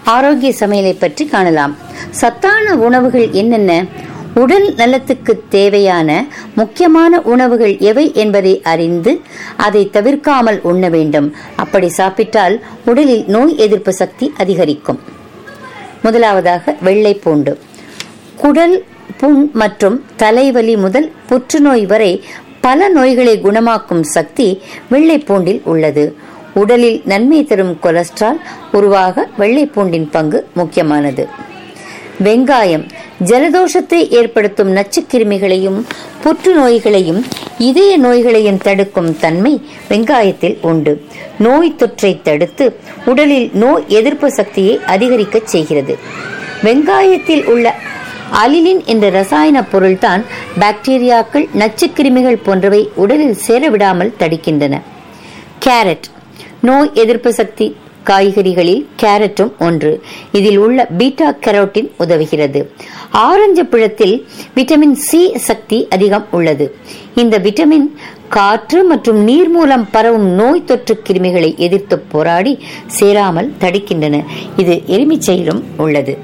ஆரோக்கிய சமையலை பற்றி காணலாம் சத்தான உணவுகள் என்னென்ன உடல் நலத்துக்கு தேவையான முக்கியமான உணவுகள் எவை என்பதை அறிந்து அதை தவிர்க்காமல் உண்ண வேண்டும் அப்படி சாப்பிட்டால் உடலில் நோய் எதிர்ப்பு சக்தி அதிகரிக்கும் முதலாவதாக வெள்ளை பூண்டு குடல் புண் மற்றும் தலைவலி முதல் புற்றுநோய் வரை பல நோய்களை குணமாக்கும் சக்தி வெள்ளை பூண்டில் உள்ளது உடலில் நன்மை தரும் கொலஸ்ட்ரால் உருவாக வெள்ளை பூண்டின் பங்கு முக்கியமானது வெங்காயம் ஜலதோஷத்தை ஏற்படுத்தும் நச்சுக்கிருமிகளையும் புற்றுநோய்களையும் இதய நோய்களையும் தடுக்கும் தன்மை வெங்காயத்தில் உண்டு நோய் தொற்றை தடுத்து உடலில் நோய் எதிர்ப்பு சக்தியை அதிகரிக்கச் செய்கிறது வெங்காயத்தில் உள்ள அலிலின் என்ற ரசாயன பொருள்தான் பாக்டீரியாக்கள் நச்சுக்கிருமிகள் போன்றவை உடலில் சேரவிடாமல் தடுக்கின்றன கேரட் நோய் எதிர்ப்பு சக்தி காய்கறிகளில் கேரட்டும் ஒன்று இதில் உள்ள பீட்டா கரோட்டின் உதவுகிறது ஆரஞ்சு பழத்தில் விட்டமின் சி சக்தி அதிகம் உள்ளது இந்த விட்டமின் காற்று மற்றும் நீர் மூலம் பரவும் நோய் தொற்று கிருமிகளை எதிர்த்து போராடி சேராமல் தடுக்கின்றன இது எலுமிச்சையிலும் உள்ளது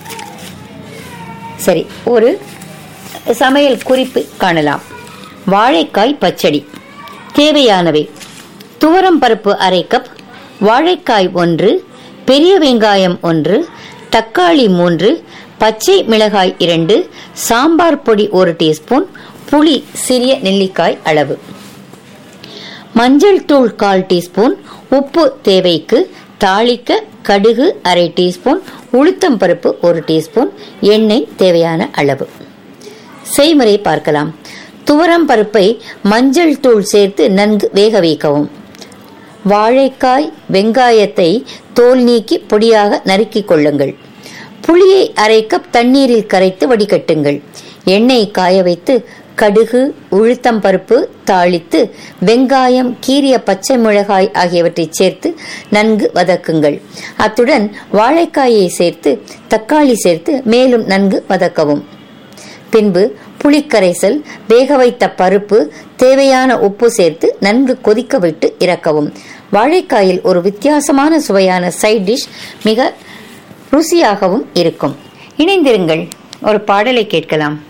சரி ஒரு சமையல் குறிப்பு காணலாம் வாழைக்காய் பச்சடி தேவையானவை துவரம் பருப்பு அரை கப் வாழைக்காய் ஒன்று பெரிய வெங்காயம் ஒன்று தக்காளி மூன்று பச்சை மிளகாய் இரண்டு சாம்பார் பொடி ஒரு டீஸ்பூன் புளி சிறிய நெல்லிக்காய் அளவு மஞ்சள் தூள் கால் டீஸ்பூன் உப்பு தேவைக்கு தாளிக்க கடுகு அரை டீஸ்பூன் உளுத்தம் பருப்பு ஒரு டீஸ்பூன் எண்ணெய் தேவையான அளவு செய்முறை பார்க்கலாம் துவரம் பருப்பை மஞ்சள் தூள் சேர்த்து நன்கு வேக வைக்கவும் வாழைக்காய் வெங்காயத்தை தோல் நீக்கி பொடியாக நறுக்கிக் கொள்ளுங்கள் புளியை அரை கப் தண்ணீரில் கரைத்து வடிகட்டுங்கள் எண்ணெய் காய வைத்து கடுகு உளுத்தம் பருப்பு தாளித்து வெங்காயம் கீரிய பச்சை மிளகாய் ஆகியவற்றை சேர்த்து நன்கு வதக்குங்கள் அத்துடன் வாழைக்காயை சேர்த்து தக்காளி சேர்த்து மேலும் நன்கு வதக்கவும் பின்பு புளிக்கரைசல் வேக வைத்த பருப்பு தேவையான உப்பு சேர்த்து நன்கு கொதிக்க விட்டு இறக்கவும் வாழைக்காயில் ஒரு வித்தியாசமான சுவையான சைட் டிஷ் மிக ருசியாகவும் இருக்கும் இணைந்திருங்கள் ஒரு பாடலை கேட்கலாம்